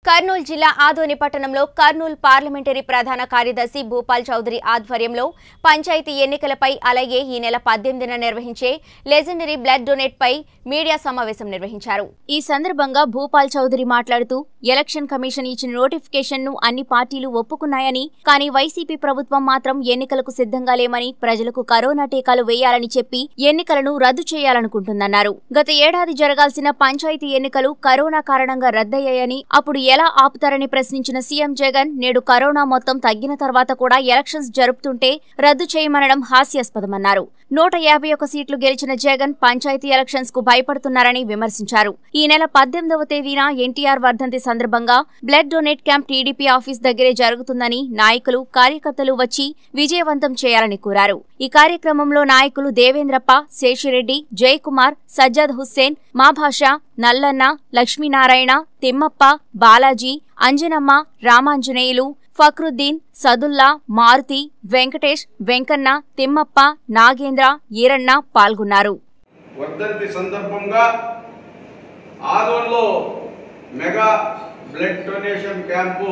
కర్నూలు జిల్లా ఆదోని పట్టణంలో కర్నూలు పార్లమెంటరీ ప్రధాన కార్యదర్శి భూపాల్ చౌదరి ఆధ్వర్యంలో పంచాయతీ ఎన్నికలపై అలాగే ఈ నెల పద్దెనిమిదిన నిర్వహించే లెజెండరీ బ్లడ్ డొనేట్ పై మీడియా సమావేశం నిర్వహించారు ఈ సందర్భంగా భూపాల్ చౌదరి మాట్లాడుతూ ఎలక్షన్ కమిషన్ ఇచ్చిన నోటిఫికేషన్ ను అన్ని పార్టీలు ఒప్పుకున్నాయని కానీ వైసీపీ ప్రభుత్వం మాత్రం ఎన్నికలకు సిద్ధంగా లేమని ప్రజలకు కరోనా టీకాలు వేయాలని చెప్పి ఎన్నికలను రద్దు చేయాలనుకుంటుందన్నారు గత ఏడాది జరగాల్సిన పంచాయతీ ఎన్నికలు కరోనా కారణంగా రద్దయ్యాయని అప్పుడు ఎలా ఆపుతారని ప్రశ్నించిన సీఎం జగన్ నేడు కరోనా మొత్తం తగ్గిన తర్వాత కూడా ఎలక్షన్స్ జరుపుతుంటే రద్దు చేయమనడం హాస్యాస్పదమన్నారు నూట యాభై ఒక్క సీట్లు గెలిచిన జగన్ పంచాయతీ ఎలక్షన్స్ కు భయపడుతున్నారని విమర్శించారు ఈ నెల పద్దెనిమిదవ తేదీన ఎన్టీఆర్ వర్ధంతి సందర్భంగా blood donate camp TDP office దగ్గరే జరుగుతుందని నాయకులు కార్యకర్తలు వచ్చి విజయవంతం చేయాలని కోరారు ఈ కార్యక్రమంలో నాయకులు దేవేంద్రప్ప శేషిరెడ్డి జయకుమార్ సజ్జద్ హుస్సేన్ మా భాష నల్లన్న లక్ష్మీనారాయణ తిమ్మప్ప బాలాజీ అంజనమ్మ రామాంజనేయులు ఫక్రుద్దీన్ సదుల్లా మారుతి వెంకటేష్ వెంకన్న తిమ్మప్ప నాగేంద్ర ఈరన్న పాల్గొన్నారు వర్ధంతి సందర్భంగా ఆదోన్లో మెగా బ్లడ్ డొనేషన్ క్యాంపు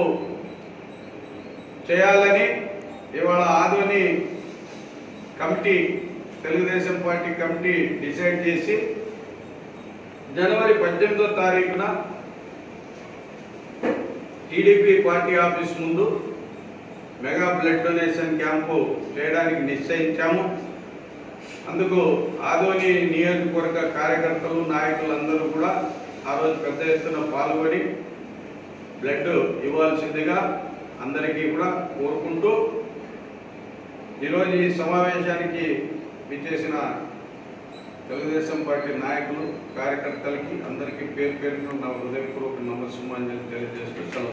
చేయాలని ఇవాళ Adoni committee Telugu Desam party committee decide చేసి జనవరి పద్దెనిమిదో తారీఖున టీడీపీ పార్టీ ఆఫీస్ ముందు మెగా బ్లడ్ డొనేషన్ క్యాంపు చేయడానికి నిశ్చయించాము అందుకు ఆదోని నియోజకవర్గ కార్యకర్తలు నాయకులందరూ కూడా ఆ రోజు పెద్ద ఎత్తున పాల్గొని బ్లడ్ ఇవ్వాల్సిందిగా అందరికీ కూడా కోరుకుంటూ ఈరోజు ఈ సమావేశానికి విచ్చేసిన తెలుగుదేశం పార్టీ నాయకులు కార్యకర్తలకి అందరికీ పేరు పేరున నా హృదయపూర్వక నమస్సుమాంజలి తెలియజేస్తూ సెలవు